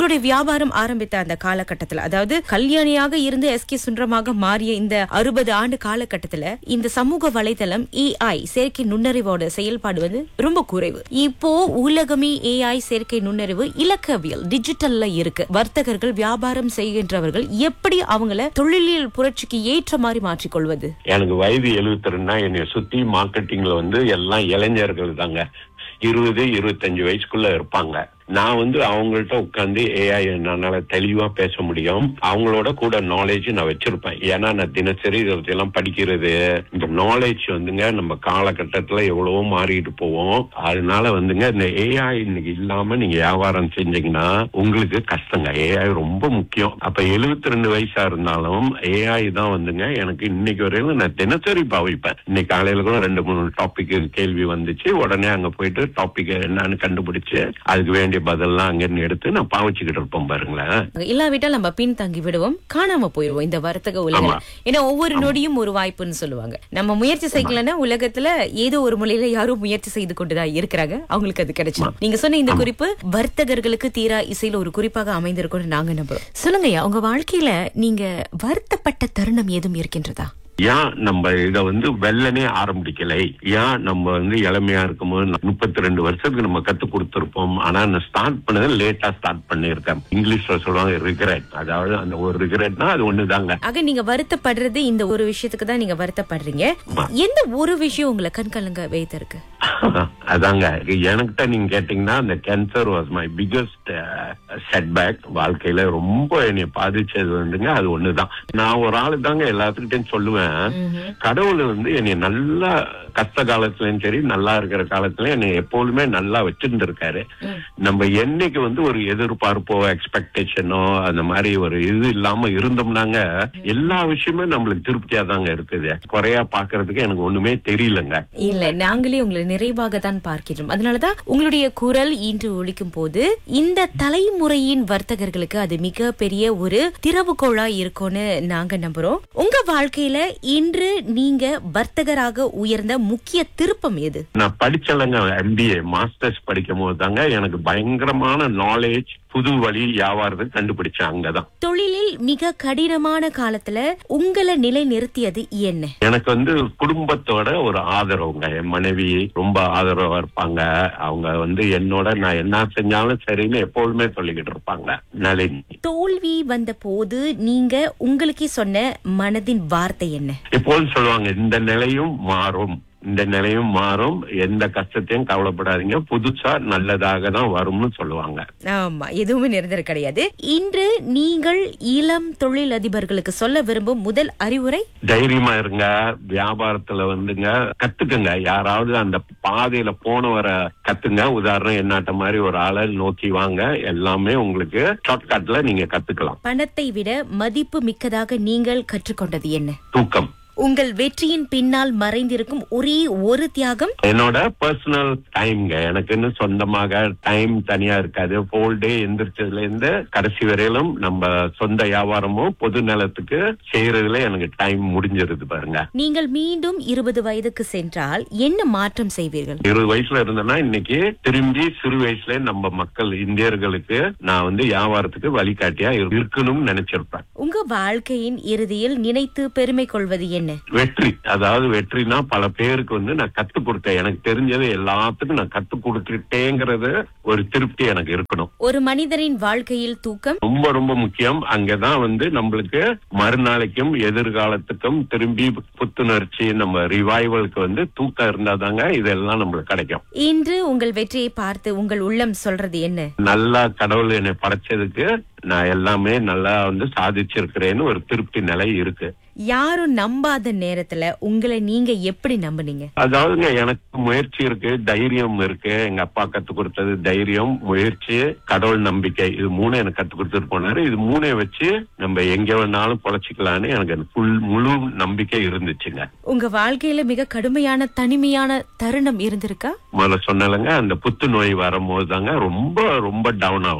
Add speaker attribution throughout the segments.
Speaker 1: உங்களுடைய வியாபாரம் ஆரம்பித்த அந்த காலகட்டத்துல அதாவது கல்யாணியாக இருந்து எஸ்கே சுந்தரமாக மாறிய இந்த அறுபது ஆண்டு காலகட்டத்துல இந்த சமூக வலைதளம் ஏஐ செயற்கை நுண்ணறிவோட செயல்பாடு வந்து ரொம்ப குறைவு இப்போ உலகமே ஏஐ செயற்கை நுண்ணறிவு இலக்கவியல் டிஜிட்டல்ல இருக்கு வர்த்தகர்கள் வியாபாரம் செய்கின்றவர்கள் எப்படி அவங்கள தொழிலியல் புரட்சிக்கு ஏற்ற மாதிரி மாற்றிக்கொள்வது
Speaker 2: எனக்கு வயது எழுபத்தி ரெண்டுனா என்னை சுத்தி மார்க்கெட்டிங்ல வந்து எல்லாம் இளைஞர்கள் தாங்க இருபது இருபத்தஞ்சு வயசுக்குள்ள இருப்பாங்க நான் வந்து அவங்கள்ட்ட உட்காந்து ஏஐ என்னால தெளிவா பேச முடியும் அவங்களோட கூட நாலேஜ் நான் வச்சிருப்பேன் ஏன்னா நான் தினசரி இதெல்லாம் படிக்கிறது இந்த நாலேஜ் வந்துங்க நம்ம காலகட்டத்துல எவ்வளவோ மாறிட்டு போவோம் அதனால வந்துங்க இந்த ஏஐ இன்னைக்கு இல்லாம நீங்க வியாபாரம் செஞ்சீங்கன்னா உங்களுக்கு கஷ்டங்க ஏஐ ரொம்ப முக்கியம் அப்ப எழுபத்தி ரெண்டு வயசா இருந்தாலும் ஏஐ தான் வந்துங்க எனக்கு இன்னைக்கு வரையிலும் நான் தினசரி பாவிப்பேன் இன்னைக்கு காலையில கூட ரெண்டு மூணு டாபிக் கேள்வி வந்துச்சு உடனே அங்க போயிட்டு டாபிக் என்னன்னு கண்டுபிடிச்சு அதுக்கு வேண்டிய பதில்லாம் அங்கிருந்து எடுத்து நான் பாவிச்சுக்கிட்டு இருப்பேன் பாருங்களேன்
Speaker 1: இல்லாவிட்டால் நம்ம பின் தங்கி விடுவோம் காணாம போயிடுவோம் இந்த வர்த்தக உலகம்
Speaker 2: ஆமா.
Speaker 1: ஏன்னா ஒவ்வொரு நொடியும் ஒரு வாய்ப்புன்னு சொல்லுவாங்க நம்ம முயற்சி செய்யலன்னா உலகத்துல ஏதோ ஒரு மொழியில யாரும் முயற்சி செய்து கொண்டுதான் இருக்கிறாங்க அவங்களுக்கு அது கிடைச்சிடும் நீங்க சொன்ன இந்த குறிப்பு வர்த்தகர்களுக்கு தீரா இசையில ஒரு குறிப்பாக அமைந்திருக்கும்னு நாங்க நம்புறோம் சொல்லுங்கய்யா உங்க வாழ்க்கையில நீங்க வருத்தப்பட்ட தருணம் ஏதும் இருக்கின்றதா
Speaker 2: ஏன் நம்ம இத வந்து வெள்ளனே ஆரம்பிக்கலை ஏன் நம்ம வந்து இளமையா இருக்கும்போது முப்பத்தி ரெண்டு வருஷத்துக்கு நம்ம கத்து கொடுத்திருப்போம் ஆனா நான் ஸ்டார்ட் பண்ணது லேட்டா ஸ்டார்ட் பண்ணிருக்கேன் இங்கிலீஷ்ல சொல்லுவாங்க ரிகரெட் அதாவது அந்த ஒரு ரிகரெட்னா அது ஒண்ணுதாங்க
Speaker 1: ஆக நீங்க வருத்தப்படுறது இந்த ஒரு விஷயத்துக்கு தான் நீங்க வருத்தப்படுறீங்க எந்த ஒரு விஷயம் உங்களை கண்கலங்க வைத்திருக்கு
Speaker 2: அதாங்க எனக்கிட்ட நீங்க கேட்டீங்கன்னா அந்த cancer was my biggest setback வாழ்க்கையில ரொம்ப என்னை பாதிச்சது வந்துங்க அது ஒண்ணுதான் நான் ஒரு ஆளு தாங்க எல்லாத்துக்கிட்டையும் சொல்லுவேன் கடவுள் வந்து என்னை நல்லா கஷ்ட காலத்துலயும் சரி நல்லா இருக்கிற காலத்துல என்னை எப்பொழுதுமே நல்லா வச்சிருந்து இருக்காரு நம்ம என்னைக்கு வந்து ஒரு எதிர்பார்ப்போ எக்ஸ்பெக்டேஷனோ அந்த மாதிரி ஒரு இது இல்லாம இருந்தோம்னாங்க எல்லா விஷயமே நம்மளுக்கு திருப்தியா தாங்க இருக்குது குறையா பாக்குறதுக்கு எனக்கு ஒண்ணுமே தெரியலங்க
Speaker 1: இல்ல நாங்களே உங்களை நிறைவாக தான் பார்க்கிறோம் அதனாலதான் உங்களுடைய குரல் இன்று ஒழிக்கும் போது இந்த தலைமுறையின் வர்த்தகர்களுக்கு அது மிக பெரிய ஒரு திறவுகோளா இருக்கும்னு நாங்க நம்புறோம் உங்க வாழ்க்கையில இன்று நீங்க வர்த்தகராக உயர்ந்த முக்கிய திருப்பம் எது
Speaker 2: நான் படிச்சலங்க எம்பிஏ மாஸ்டர்ஸ் படிக்கும் போது தாங்க எனக்கு பயங்கரமான நாலேஜ் புது வழி வியாபாரத்தை கண்டுபிடிச்சேன் அங்கதான்
Speaker 1: தொழிலில் மிக கடினமான காலத்துல உங்களை நிலை நிறுத்தியது என்ன
Speaker 2: எனக்கு வந்து குடும்பத்தோட ஒரு ஆதரவுங்க என் மனைவி ரொம்ப ஆதரவா இருப்பாங்க அவங்க வந்து என்னோட நான் என்ன செஞ்சாலும் சரின்னு எப்பொழுதுமே சொல்லிக்கிட்டு இருப்பாங்க நளினி
Speaker 1: தோல்வி வந்த போது நீங்க உங்களுக்கே சொன்ன மனதின் வார்த்தை என்ன
Speaker 2: எப்போதும் சொல்லுவாங்க இந்த நிலையும் மாறும் இந்த நிலையும் மாறும் எந்த கஷ்டத்தையும் கவலைப்படாதீங்க புதுசா நல்லதாக தான் வரும்னு சொல்லுவாங்க
Speaker 1: ஆமா எதுவுமே நிரந்தரம் கிடையாது இன்று நீங்கள் இளம் தொழில் அதிபர்களுக்கு சொல்ல விரும்பும் முதல் அறிவுரை
Speaker 2: தைரியமா இருங்க வியாபாரத்துல வந்துங்க கத்துக்குங்க யாராவது அந்த பாதையில போனவரை கத்துங்க உதாரணம் என்னாட்ட மாதிரி ஒரு ஆளை நோக்கி வாங்க எல்லாமே உங்களுக்கு ஷார்ட்கட்ல நீங்க கத்துக்கலாம்
Speaker 1: பணத்தை விட மதிப்பு மிக்கதாக நீங்கள் கற்றுக்கொண்டது என்ன
Speaker 2: தூக்கம்
Speaker 1: உங்கள் வெற்றியின் பின்னால் மறைந்திருக்கும் ஒரே ஒரு தியாகம்
Speaker 2: என்னோட பர்சனல் டைம்ங்க எனக்குன்னு சொந்தமாக டைம் தனியா இருக்காது ஹோல் டே எந்திரிச்சதுல இருந்து கடைசி வரையிலும் நம்ம சொந்த வியாபாரமும் பொது நலத்துக்கு செய்யறதுல எனக்கு டைம் முடிஞ்சிருது பாருங்க
Speaker 1: நீங்கள் மீண்டும் இருபது வயதுக்கு சென்றால் என்ன மாற்றம் செய்வீர்கள்
Speaker 2: இருபது வயசுல இருந்தேன்னா இன்னைக்கு திரும்பி சிறு வயசுல நம்ம மக்கள் இந்தியர்களுக்கு நான் வந்து வியாபாரத்துக்கு வழிகாட்டியா இரு- இருக்கணும்னு நினைச்சிருப்பேன்
Speaker 1: உங்க வாழ்க்கையின் இறுதியில் நினைத்து பெருமை கொள்வது என்ன
Speaker 2: வெற்றி அதாவது வெற்றினா பல பேருக்கு வந்து நான் கத்து கொடுத்தேன் எனக்கு தெரிஞ்சது எல்லாத்துக்கும் நான் கத்து கொடுத்துட்டேங்கிறது ஒரு திருப்தி எனக்கு இருக்கணும்
Speaker 1: ஒரு மனிதரின் வாழ்க்கையில் தூக்கம்
Speaker 2: ரொம்ப ரொம்ப முக்கியம் அங்கதான் வந்து நம்மளுக்கு மறுநாளைக்கும் எதிர்காலத்துக்கும் திரும்பி புத்துணர்ச்சி நம்ம ரிவைவலுக்கு வந்து தூக்கம் இருந்தாதாங்க இதெல்லாம் நம்மளுக்கு கிடைக்கும்
Speaker 1: இன்று உங்கள் வெற்றியை பார்த்து உங்கள் உள்ளம் சொல்றது என்ன
Speaker 2: நல்லா கடவுள் என்னை படைச்சதுக்கு நான் எல்லாமே நல்லா வந்து சாதிச்சிருக்கிறேன்னு ஒரு திருப்தி நிலை இருக்கு
Speaker 1: யாரும் நம்பாத நேரத்துல உங்களை நீங்க எப்படி நம்புனீங்க
Speaker 2: அதாவதுங்க எனக்கு முயற்சி இருக்கு தைரியம் இருக்கு எங்க அப்பா கத்து கொடுத்தது தைரியம் முயற்சி கடவுள் நம்பிக்கை இது மூணு எனக்கு கத்து கொடுத்துட்டு போனாரு இது மூணை வச்சு நம்ம எங்க வேணாலும் பொழைச்சிக்கலான்னு எனக்கு ஃபுல் முழு நம்பிக்கை இருந்துச்சுங்க
Speaker 1: உங்க வாழ்க்கையில மிக கடுமையான தனிமையான தருணம் இருந்திருக்கா
Speaker 2: முதல்ல சொன்னலங்க அந்த புத்துநோய் வரும்போது தாங்க ரொம்ப ரொம்ப டவுன் ஆகுனேன்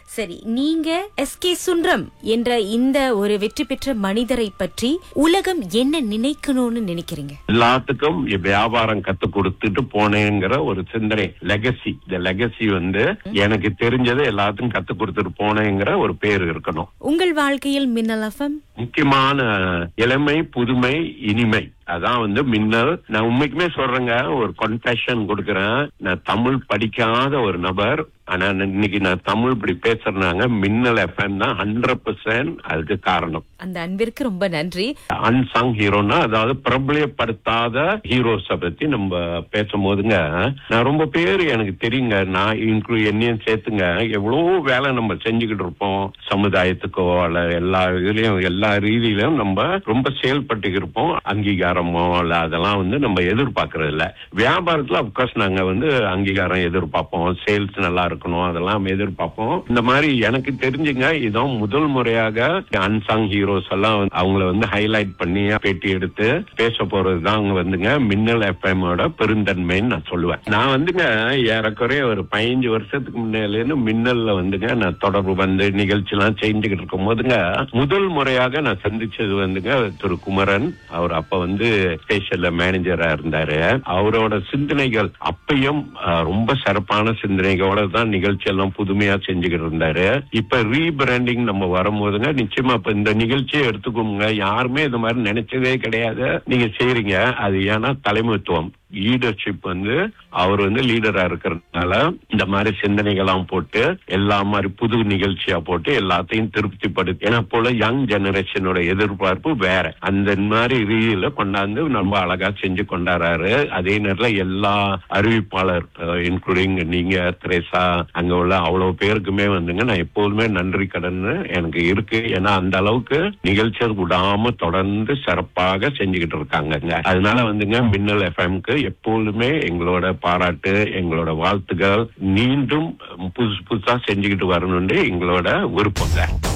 Speaker 1: சரி நீங்க எஸ் கே சுன்ரம் என்ற இந்த ஒரு வெற்றி பெற்ற மனிதரை பற்றி உலகம் என்ன நினைக்கணும்னு நினைக்கிறீங்க
Speaker 2: எல்லாத்துக்கும் வியாபாரம் கத்து கொடுத்துட்டு போனேங்கிற ஒரு சிந்தனை லெகசி இந்த லெகசி வந்து எனக்கு தெரிஞ்சதை எல்லாத்துக்கும் கத்து கொடுத்துட்டு போனேங்கிற ஒரு பேர் இருக்கணும்
Speaker 1: உங்கள் வாழ்க்கையில் மின்னல் எஃப்எம்
Speaker 2: முக்கியமான இளமை புதுமை இனிமை அதான் வந்து மின்னல் நான் உண்மைக்குமே சொல்றேங்க ஒரு கன்ஃபெஷன் கொடுக்கறேன் நான் தமிழ் படிக்காத ஒரு நபர் ஆனா இன்னைக்கு நான் தமிழ் இப்படி பேசுறேனாங்க மின்னல் எஃப்எம் தான் ஹண்ட்ரட் பர்சன்ட் அதுக்கு காரணம்
Speaker 1: அந்த அன்பிற்கு ரொம்ப நன்றி
Speaker 2: அன்சாங் ஹீரோனா அதாவது பிரபலியப்படுத்தாத ஹீரோஸ பத்தி நம்ம பேசும்போதுங்க நான் ரொம்ப பேர் எனக்கு தெரியுங்க நான் இன்க்ளூ என்னையும் சேர்த்துங்க எவ்வளவு வேலை நம்ம செஞ்சுக்கிட்டு இருப்போம் சமுதாயத்துக்கோ அல்ல எல்லா இதுலயும் எல்லா ரீதியிலும் நம்ம ரொம்ப செயல்பட்டு இருப்போம் அங்கீகாரமோ அல்ல அதெல்லாம் வந்து நம்ம எதிர்பார்க்கறது இல்ல வியாபாரத்துல அப்கோர்ஸ் நாங்க வந்து அங்கீகாரம் எதிர்பார்ப்போம் சேல்ஸ் நல்லா இருக்கணும் அதெல்லாம் எதிர்பார்ப்போம் இந்த மாதிரி எனக்கு தெரிஞ்சுங்க இதான் முதல் முறையாக அன்சாங் ஹீரோஸ் எல்லாம் வந்து அவங்கள வந்து ஹைலைட் பண்ணி பேட்டி எடுத்து பேச போறதுதான் அவங்க வந்துங்க மின்னல் எஃப்எம்மோட பெருந்தன்மைன்னு நான் சொல்லுவேன் நான் வந்துங்க ஏறக்குறைய ஒரு பதினஞ்சு வருஷத்துக்கு முன்னாலேருந்து மின்னல்ல வந்துங்க நான் தொடர்பு வந்து நிகழ்ச்சி எல்லாம் செஞ்சுக்கிட்டு இருக்கும் போதுங்க முதல் முறையாக நான் சந்திச்சது வந்துங்க திரு குமரன் அவர் அப்ப வந்து ஸ்டேஷன்ல மேனேஜரா இருந்தாரு அவரோட சிந்தனைகள் அப்பயும் அஹ், ரொம்ப சிறப்பான சிந்தனைகளோட தான் நிகழ்ச்சி எல்லாம் புதுமையா செஞ்சுக்கிட்டு இருந்தாரு இப்ப ரீபிராண்டிங் நம்ம வரும்போதுங்க நிச்சயமா இப்ப இந்த நிகழ்ச்சியை எடுத்துக்கோங்க யாருமே இந்த மாதிரி நினைச்சதே கிடையாது நீங்க செய்றீங்க அது ஏன்னா தலைமைத்துவம் லீடர்ஷிப் வந்து அவர் வந்து லீடரா இருக்கிறதுனால இந்த மாதிரி சிந்தனைகள்லாம் போட்டு எல்லா மாதிரி புது நிகழ்ச்சியா போட்டு எல்லாத்தையும் திருப்திப்படுத்தி ஏன்னா போல யங் ஜெனரேஷனோட எதிர்பார்ப்பு வேற அந்த மாதிரி ரீதியில கொண்டாந்து ரொம்ப அழகா செஞ்சு கொண்டாடுறாரு அதே நேரத்துல எல்லா அறிவிப்பாளர் இன்க்ளூடிங் நீங்க திரேசா அங்க உள்ள அவ்வளவு பேருக்குமே வந்துங்க நான் எப்போதுமே நன்றி கடன் எனக்கு இருக்கு ஏன்னா அந்த அளவுக்கு நிகழ்ச்சியை விடாம தொடர்ந்து சிறப்பாக செஞ்சுக்கிட்டு இருக்காங்கங்க அதனால வந்துங்க மின்னல் எஃப்எம்க்கு எப்பொழுதுமே எங்களோட பாராட்டு எங்களோட வாழ்த்துக்கள் மீண்டும் புதுசு புதுசா செஞ்சுக்கிட்டு வரணும்னு எங்களோட விருப்பங்க